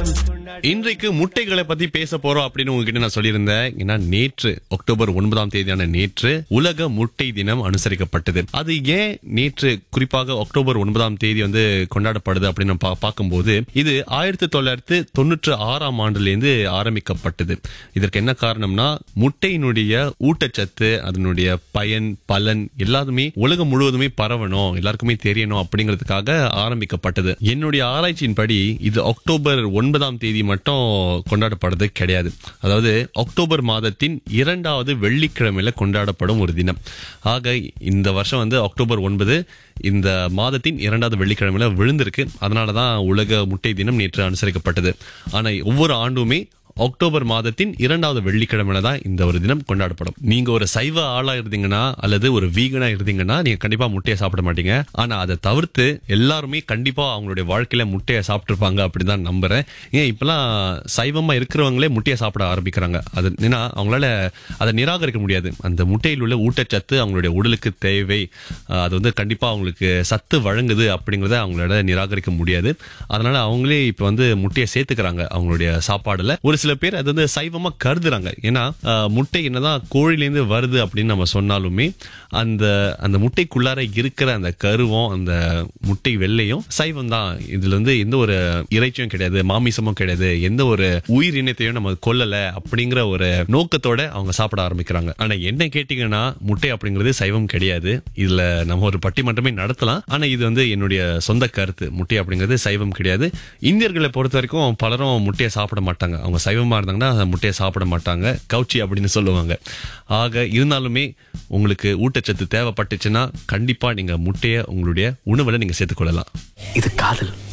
இன்றைக்கு முட்டைகளை பத்தி பேச போறோம் அப்படின்னு உங்ககிட்ட நான் சொல்லியிருந்தேன் ஏன்னா நேற்று அக்டோபர் ஒன்பதாம் தேதியான நேற்று உலக முட்டை தினம் அனுசரிக்கப்பட்டது அது ஏன் நேற்று குறிப்பாக அக்டோபர் ஒன்பதாம் தேதி வந்து கொண்டாடப்படுது அப்படின்னு நம்ம பா- பார்க்கும்போது இது ஆயிரத்தி தொள்ளாயிரத்தி தொண்ணூற்று ஆறாம் ஆண்டுல இருந்து ஆரம்பிக்கப்பட்டது இதற்கு என்ன காரணம்னா முட்டையினுடைய ஊட்டச்சத்து அதனுடைய பயன் பலன் எல்லாருமே உலகம் முழுவதுமே பரவணும் எல்லாருக்குமே தெரியணும் அப்படிங்கிறதுக்காக ஆரம்பிக்கப்பட்டது என்னுடைய ஆராய்ச்சியின்படி இது அக்டோபர் ஒன்பதாம் தேதி மட்டும் கொண்டாடப்படுறது கிடையாது அதாவது அக்டோபர் மாதத்தின் இரண்டாவது வெள்ளிக்கிழமையில கொண்டாடப்படும் ஒரு தினம் ஆக இந்த வருஷம் வந்து அக்டோபர் ஒன்பது இந்த மாதத்தின் இரண்டாவது வெள்ளிக்கிழமையில விழுந்திருக்கு அதனாலதான் உலக முட்டை தினம் நேற்று அனுசரிக்கப்பட்டது ஆனா ஒவ்வொரு ஆண்டுமே அக்டோபர் மாதத்தின் இரண்டாவது வெள்ளிக்கிழமையில தான் இந்த ஒரு தினம் கொண்டாடப்படும் நீங்க ஒரு சைவ ஆளா இருந்தீங்கன்னா அல்லது ஒரு வீகனா இருந்தீங்கன்னா நீங்க கண்டிப்பா முட்டையை சாப்பிட மாட்டீங்க ஆனா அதை தவிர்த்து எல்லாருமே கண்டிப்பா அவங்களுடைய வாழ்க்கையில முட்டையை சாப்பிட்டுருப்பாங்க அப்படிதான் நம்புறேன் ஏன் இப்பெல்லாம் சைவமா இருக்கிறவங்களே முட்டையை சாப்பிட ஆரம்பிக்கிறாங்க அது ஏன்னா அவங்களால அதை நிராகரிக்க முடியாது அந்த முட்டையில் உள்ள ஊட்டச்சத்து அவங்களுடைய உடலுக்கு தேவை அஹ் அது வந்து கண்டிப்பா அவங்களுக்கு சத்து வழங்குது அப்படிங்கறத அவங்களால நிராகரிக்க முடியாது அதனால அவங்களே இப்ப வந்து முட்டையை சேர்த்துக்கிறாங்க அவங்களுடைய சாப்பாடுல ஒரு சில பேர் அது வந்து சைவமா கருதுறாங்க ஏன்னா அஹ், முட்டை என்னதான் கோழிலேருந்து வருது அப்படின்னு நம்ம சொன்னாலுமே அந்த அந்த முட்டைக்குள்ளார இருக்கிற அந்த கருவும் அந்த முட்டை வெள்ளையும் சைவம் தான் இதுல வந்து எந்த ஒரு இறைச்சியும் கிடையாது மாமிசமும் கிடையாது எந்த ஒரு உயிரினத்தையும் நம்ம கொல்லல அப்படிங்கிற ஒரு நோக்கத்தோட அவங்க சாப்பிட ஆரம்பிக்கிறாங்க ஆனா என்ன கேட்டீங்கன்னா முட்டை அப்படிங்கிறது சைவம் கிடையாது இதுல நம்ம ஒரு பட்டிமன்றமே நடத்தலாம் ஆனா இது வந்து என்னுடைய சொந்த கருத்து முட்டை அப்படிங்கிறது சைவம் கிடையாது இந்தியர்களை பொறுத்த வரைக்கும் பலரும் முட்டையை சாப்பிட மாட்டாங்க அவங்க சைவமா இருந்தாங்கன்னா அந்த முட்டையை சாப்பிட மாட்டாங்க கவுச்சி அப்படின்னு சொல்லுவாங்க ஆக இருந்தாலுமே உங்களுக்கு ஊட்டச்சத்து தேவைப்பட்டுச்சுன்னா கண்டிப்பா நீங்க முட்டையை உங்களுடைய உணவுல நீங்க சேர்த்துக்கொள்ளலாம் இது காதல்